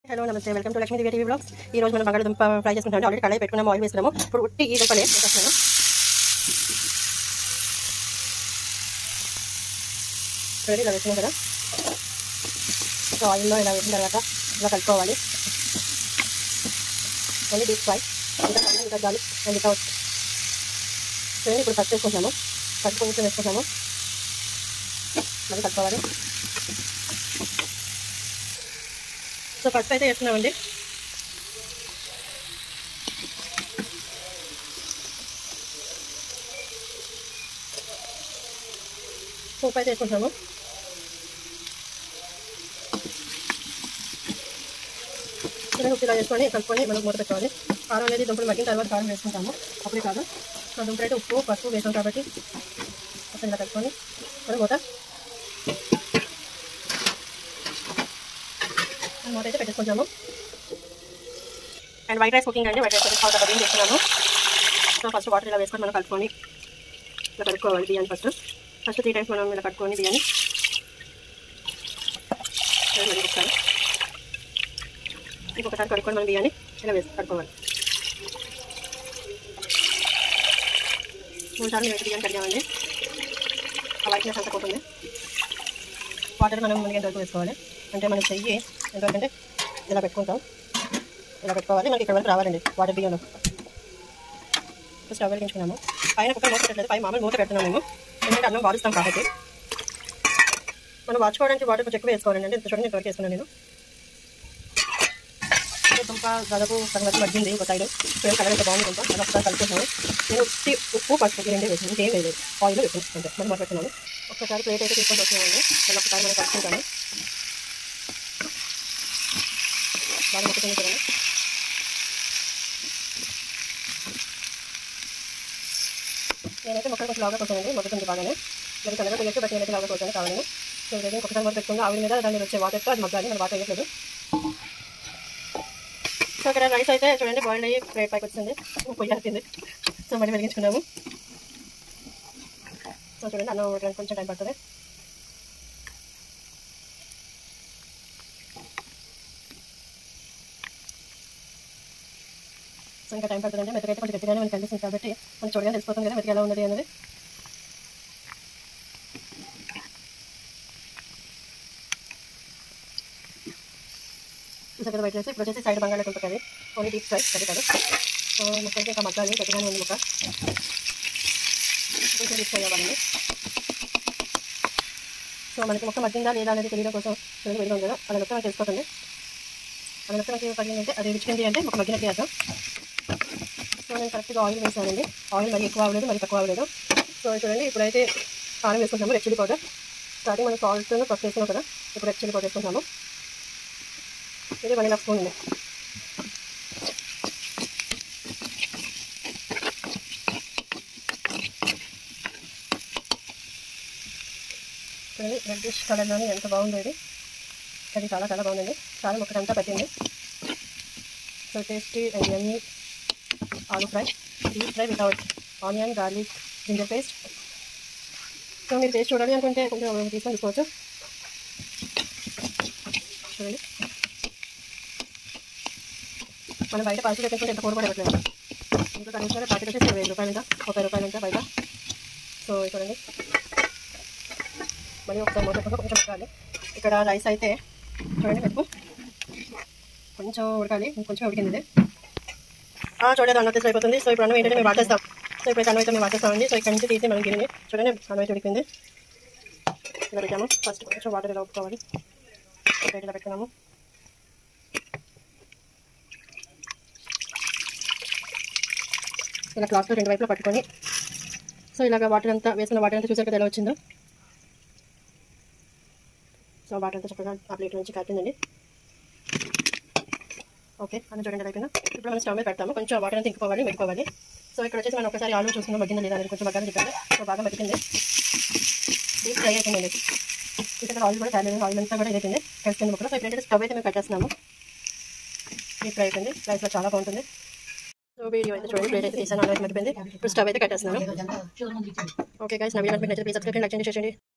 hello namaste welcome to Lakshmi Divya TV blogs ఈ రోజు మనం బంగాళదుంప ఫ్రై చేసుకుంటాం ఆల్రెడీ కడాయి పెట్టుకున్నాము ఆయిల్ వేసుకున్నాము ఇప్పుడు ఉట్టి ఈ దుంపలే వేసేస్తున్నాను రెడీ ఇలా వేసుకున్నాం కదా సో ఆయిల్లో ఇలా వేసిన తర్వాత ఇలా కలుపుకోవాలి ఓన్లీ డీప్ ఫ్రై ఇంకా అల్లం, ఇంకా గార్లిక్ అండ్ వితౌట్ చూడండి ఇప్పుడు పచ్చి వేసుకుంటున్నాము పచ్చి కొంచెం వేసుకుంటున్నాము మళ్ళీ కలుపుకోవాలి సో పసుపు అయితే వేస్తున్నామండి ఉప్పు అయితే వేసుకుంటాము చిన్న ఉప్పు ఇలా వేసుకొని కలుపుకొని మనం మూత పెట్టుకోవాలి కారం అనేది దుంపలు మగ్గిన తర్వాత కారం వేసుకుంటాము అప్పుడే కాదు సో దుంపలు అయితే ఉప్పు పసుపు వేసాం కాబట్టి అసలు ఇలా కలుపుకొని మనం మూత మూత అయితే పెట్టేసుకుంటాము అండ్ వైట్ రైస్ కుకింగ్ అండి వైట్ రైస్ అయితే చాలా బియ్యం చేస్తున్నాము సో ఫస్ట్ వాటర్ ఇలా వేసుకొని మనం కలుపుకొని ఇలా కలుపుకోవాలి బియ్యాన్ని ఫస్ట్ ఫస్ట్ త్రీ టైమ్స్ మనం ఇలా కట్టుకొని బియ్యాన్ని ఇలా మళ్ళీ ఒకసారి ఇంకొకసారి కడుక్కొని మనం బియ్యాన్ని ఇలా వేసి కడుక్కోవాలి మూడు సార్లు వేసి బియ్యాన్ని కడిగామండి ఆ వైట్నెస్ అంతా పోతుంది వాటర్ మనం మనకి ఎంతవరకు వేసుకోవాలి అంటే మనం చెయ్యి ఎంతవరకు అంటే ఇలా పెట్టుకుంటాం ఇలా పెట్టుకోవాలి మనకి ఇక్కడ వరకు రావాలండి వాటర్ బియ్యంలో స్టవ్ వెలిగించుకున్నాము పైన కుక్కర్ మూత పెట్టలేదు పై మామూలు మూత పెడుతున్నాం మేము ఎందుకంటే అన్నం వాడుస్తాం కాబట్టి మనం వాడుకోవడానికి వాటర్ కొంచెం ఎక్కువ వేసుకోవాలండి అంటే ఇంత చూడండి ఇంతవరకు వేసుకున్నాను నేను దుంప దాదాపు సగం వరకు మగ్గింది ఒక సైడ్ ఇప్పుడు కలర్ అయితే బాగుంది దుంప అది ఒకసారి కలుపుతున్నాను నేను ఉత్తి ఉప్పు పసుపు ఈ రెండే వేసాను ఇంకేం లేదు ఆయిల్ వేసాను అంతే మనం మొదలు పెట్టున్నాను ఒక్కసారి ప్లేట్ అయితే తీసుకొని వస్తున్నామండి మళ్ళీ ఒకసారి మనం కలుపుకుంటాను బాగా మొక్కుతుంది చూడండి నేనైతే మొక్కలు కొంచెం లాగా పోతానండి మొక్కుతుంది బాగానే మరి కలగా పోయచ్చు బట్ నేనైతే లాగా పోతాను కావాలని సో ఇదైతే ఇంకొకసారి మొదలు పెట్టుకుందా ఆవిడ మీద దాని మీద వచ్చే వాటర్తో అది మగ్గాలి మన వాటర్ వేయట్లేదు సో ఇక్కడ రైస్ అయితే చూడండి బాయిల్ అయ్యి ప్లేట్ పైకి వచ్చింది పొయ్యి ఆపింది సో మళ్ళీ వెలిగించుకున్నాము సో చూడండి అన్నం ఉడకడానికి కొంచెం టైం పడుతుంది సో ఇంకా టైం పడుతుందండి మెత్తకైతే కొంచెం గట్టిగానే మనకి కనిపిస్తుంది కాబట్టి మనకి చూడగా తెలిసిపోతుంది కదా మెత్తగా ఎలా ఉన్నది అనేది దగ్గర బయట ఇప్పుడు వచ్చేసి సైడ్ బంగాళాదుంప curry only deep fry curry కదా సో మొత్తం ఇంకా మగ్గాలి గట్టిగానే ఉంది ముక్క కొంచెం డీప్ ఫ్రై అవ్వాలండి సో మనకి మొక్క మగ్గిందా లేదా అనేది తెలియడం కోసం చూడండి వెళ్ళి ఉంది కదా అది మొత్తం మనకి తెలిసిపోతుంది అది మొత్తం మనకి పడిందంటే అది రుచికింది అంటే ఒక మగ్గినట్టు వేద్దాం సో నేను కరెక్ట్గా ఆయిల్ వేసానండి ఆయిల్ మరి ఎక్కువ అవ్వలేదు మరి తక్కువ అవ్వలేదు సో చూడండి ఇప్పుడైతే కారం వేసుకుంటాము రెడ్ చిల్లీ పౌడర్ స్టార్టింగ్ మనం సాల్ట్ ఫస్ట్ వేసుకున్నాం కదా ఇప్పుడు రెడ్ చిల్లీ పౌడర్ వేసుకుంటాము ఇది వన్ అండ్ హాఫ్ స్పూన్ ఉంది చూడండి రెడ్డిష్ కలర్లోని ఎంత బాగుందో ఇది అది చాలా చాలా బాగుందండి చాలా ముక్కడంతా పట్టింది so tasty and yummy aloo fry deep fry without onion garlic ginger paste so మీరు టేస్ట్ చూడాలి అనుకుంటే కొంచెం తీసుకొని తీసుకోవచ్చు చూడండి మనం బయట పార్సల్ తెచ్చుకుంటే ఎంత కూర పడట్లేదు ఇంకో కనీసం ప్యాకెట్ వచ్చేసి ఇరవై ఐదు రూపాయలు ఇంకా ముప్పై రూపాయలు ఇంకా బయట సో చూడండి మళ్ళీ ఒకసారి మూత పెట్టుకో కొంచెం ఉడకాలి ఇక్కడ రైస్ అయితే చూడండి పెట్టుకో కొంచెం ఉడకాలి ఇంకొంచెం ఉడికింది ఇది ఆ, చూడండి అన్నం వచ్చేసి అయిపోతుంది సో ఇప్పుడు అన్నం ఏంటంటే మేము వాటేస్తాం సో ఇప్పుడైతే అన్నం అయితే మేము వాటేస్తామండి సో ఇక్కడ నుంచి తీసి మనం గిన్నె చూడండి అన్నం అయితే ఉడికింది ఇలా పెట్టాము ఫస్ట్ కొంచెం వాటర్ ఇలా ఒప్పుకోవాలి ప్లేట్ ఇలా పెట్టుకున్నాము ఇలా క్లాత్తో రెండు వైపులో పట్టుకొని సో ఇలాగ వాటర్ అంతా వేసిన వాటర్ అంతా చూసారు కదా ఎలా వచ్చిందో సో వాటర్ అంతా చక్కగా ఆ ప్లేట్ నుంచి కాటిందండి ఓకే అని చూడండి ఎలా అయిపోయిందో ఇప్పుడు మనం స్టవ్ మీద పెడతాము కొంచెం వాటర్ అంతా ఇంకిపోవాలి మెడిపోవాలి సో ఇక్కడ వచ్చేసి మనం ఒకసారి ఆలు చూసుకుందాం మగ్గిందా లేదా అనేది కొంచెం మగ్గాలని చెప్పారు సో బాగా మగ్గింది డీప్ ఫ్రై అయిపోయిందండి ఇక్కడ ఆయిల్ కూడా చాలా ఆయిల్ అంతా కూడా ఇదైపోయింది కలిసింది ముక్కలు సో ఇప్పుడు స్టవ్ అయితే మేము పెట్టేస్తున్నాము డీప్ ఫ్రై అయిపోయింది రైస్లో చాలా బాగుంటుంది సో వీడియో అయితే చూడండి ప్లేట్ అయితే తీసాను అలా మర్చిపోయింది ఇప్పుడు స్టవ్ అయితే కట్టేస్తున్నాను ఓకే గైస్ నా వీడియో మీకు నచ్చితే ప్లీజ్ సబ్స్క్రైబ్ లైక్ చేయండి షేర్ చేయండి